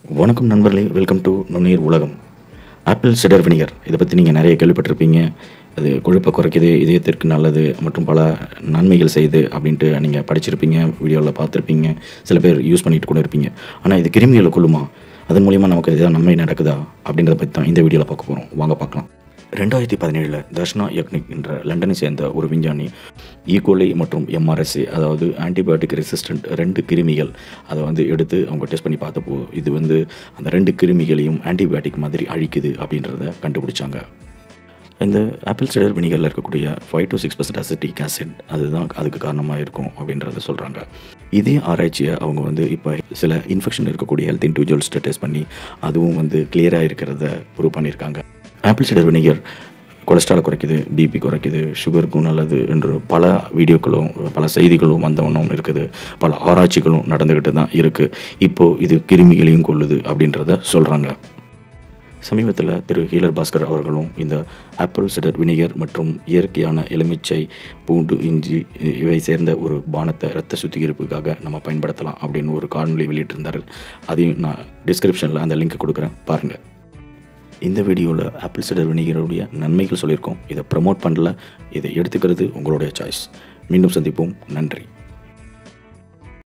வணக்கம் நண்பர்களே welcome to நுண்ணீர் உலகம் ஆப்பிள் சிடர் வினிகர் இதை பற்றி நீங்கள் நிறைய கேள்விப்பட்டிருப்பீங்க அது கொழுப்பை குறைக்குது இதயத்திற்கு நல்லது மற்றும் பல நன்மைகள் செய்யுது அப்படின்ட்டு நீங்கள் படிச்சிருப்பீங்க வீடியோவில் பார்த்துருப்பீங்க சில பேர் யூஸ் பண்ணிட்டு கூட இருப்பீங்க ஆனால் இது கிருமிகளை கொள்ளுமா அதன் மூலிமா நமக்கு எதாவது நன்மை நடக்குதா அப்படின்றத பற்றி தான் இந்த வீடியோவில் பார்க்க போகிறோம் வாங்க பார்க்கலாம் ரெண்டாயிரத்தி பதினேழில் தர்ஷனா யக்னிக் என்ற லண்டனை சேர்ந்த ஒரு விஞ்ஞானி ஈகோலை மற்றும் எம்ஆர்எஸ்ஏ அதாவது ஆன்டிபயோட்டிக் ரெசிஸ்டன்ட் ரெண்டு கிருமிகள் அதை வந்து எடுத்து அவங்க டெஸ்ட் பண்ணி பார்த்தப்போ இது வந்து அந்த ரெண்டு கிருமிகளையும் ஆன்டிபயோட்டிக் மாதிரி அழிக்குது அப்படின்றத கண்டுபிடிச்சாங்க இந்த ஆப்பிள் சைடர் வினிகரில் இருக்கக்கூடிய five to six percent acetic acid அதுதான் அதுக்கு காரணமாக இருக்கும் அப்படின்றத சொல்கிறாங்க இதே ஆராய்ச்சியை அவங்க வந்து இப்போ சில இன்ஃபெக்ஷன் இருக்கக்கூடிய ஹெல்த் இண்டிவிஜுவல்ஸ்ட்டை டெஸ்ட் பண்ணி அதுவும் வந்து கிளியராக இருக்கிறத ப்ரூவ் பண்ணியிருக்காங்க ஆப்பிள் சைடர் வினிகர் கொலஸ்ட்ரால் குறைக்குது பிபி குறைக்குது சுகருக்கும் நல்லது என்று பல வீடியோக்களும் பல செய்திகளும் வந்தவண்ணும் இருக்குது பல ஆராய்ச்சிகளும் நடந்துக்கிட்டு தான் இருக்குது இப்போது இது கிருமிகளையும் கொள்ளுது அப்படின்றத சொல்கிறாங்க சமீபத்தில் திரு ஹீலர் பாஸ்கர் அவர்களும் இந்த ஆப்பிள் சிடர் வினிகர் மற்றும் இயற்கையான எலுமிச்சை பூண்டு இஞ்சி இவை சேர்ந்த ஒரு பானத்தை இரத்த சுத்திகரிப்புக்காக நம்ம பயன்படுத்தலாம் அப்படின்னு ஒரு காணொலி வெளியிட்டிருந்தார் அதையும் நான் டிஸ்கிரிப்ஷனில் அந்த லிங்க் கொடுக்குறேன் பாருங்கள் இந்த வீடியோவில் ஆப்பிள் சிடர் வினிகருடைய நன்மைகள் சொல்லியிருக்கோம் இதை ப்ரமோட் பண்ணல இதை எடுத்துக்கிறது உங்களுடைய சாய்ஸ் மீண்டும் சந்திப்போம் நன்றி